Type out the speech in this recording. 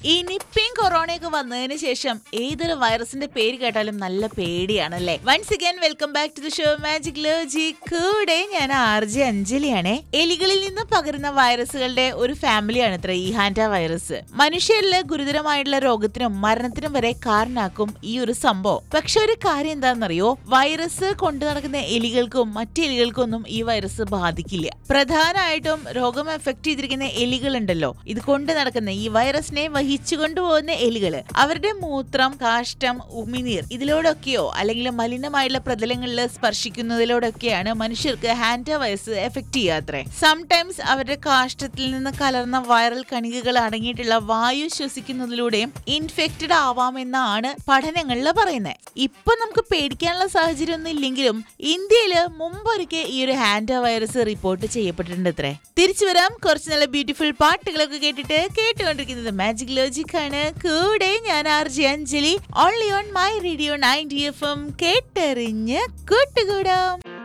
ഈ നിപ്പയും കൊറോണയൊക്കെ വന്നതിന് ശേഷം ഏതൊരു വൈറസിന്റെ പേര് കേട്ടാലും നല്ല പേടിയാണല്ലേ once again welcome back to the show magic logic കൂടെ ഞാൻ ആർ ജെ അഞ്ജലിയാണേ എലികളിൽ നിന്ന് പകരുന്ന വൈറസുകളുടെ ഒരു ഫാമിലിയാണ് ഇത്ര ഈ ഹാൻഡ വൈറസ് മനുഷ്യരിലെ ഗുരുതരമായിട്ടുള്ള രോഗത്തിനും മരണത്തിനും വരെ കാരണാക്കും ഈ ഒരു സംഭവം പക്ഷെ ഒരു കാര്യം എന്താണെന്നറിയോ വൈറസ് കൊണ്ടു നടക്കുന്ന എലികൾക്കും മറ്റു എലികൾക്കൊന്നും ഈ വൈറസ് ബാധിക്കില്ല പ്രധാനമായിട്ടും രോഗം എഫക്ട് ചെയ്തിരിക്കുന്ന എലികളുണ്ടല്ലോ ഇത് കൊണ്ട് നടക്കുന്ന ഈ വൈറസിനെ വഹിച്ചു കൊണ്ടുപോകുന്ന എലികള് അവരുടെ മൂത്രം കാഷ്ടം ഉമിനീർ ഇതിലൂടെയൊക്കെയോ അല്ലെങ്കിൽ മലിനമായിട്ടുള്ള പ്രതലങ്ങളിൽ സ്പർശിക്കുന്നതിലൂടെയൊക്കെയാണ് മനുഷ്യർക്ക് ഹാൻഡ വൈറസ് എഫക്ട് ചെയ്യാത്രേ സംടൈംസ് അവരുടെ കാഷ്ടത്തിൽ നിന്ന് കലർന്ന വൈറൽ കണികകൾ അടങ്ങിയിട്ടുള്ള വായു ശ്വസിക്കുന്നതിലൂടെയും ഇൻഫെക്റ്റഡ് ആവാമെന്നാണ് പഠനങ്ങളിൽ പറയുന്നത് ഇപ്പൊ നമുക്ക് പേടിക്കാനുള്ള സാഹചര്യം ഒന്നും ഇല്ലെങ്കിലും ഇന്ത്യയിൽ മുമ്പൊരിക്കൽ ഈ ഒരു ഹാൻഡ വൈറസ് റിപ്പോർട്ട് ചെയ്യപ്പെട്ടിട്ടുണ്ട് അത്രേ തിരിച്ചു വരാം കുറച്ച് നല്ല ബ്യൂട്ടിഫുൾ പാട്ടുകളൊക്കെ കേട്ടിട്ട് കേട്ടുകൊണ്ടിരിക്കുന്നത് മാജിക് ലോജിക് ആണ് കൂടെ ഞാൻ R J Anjali only on my radio ninety F M കേട്ടെറിഞ്ഞ് കൂട്ടുകൂടാം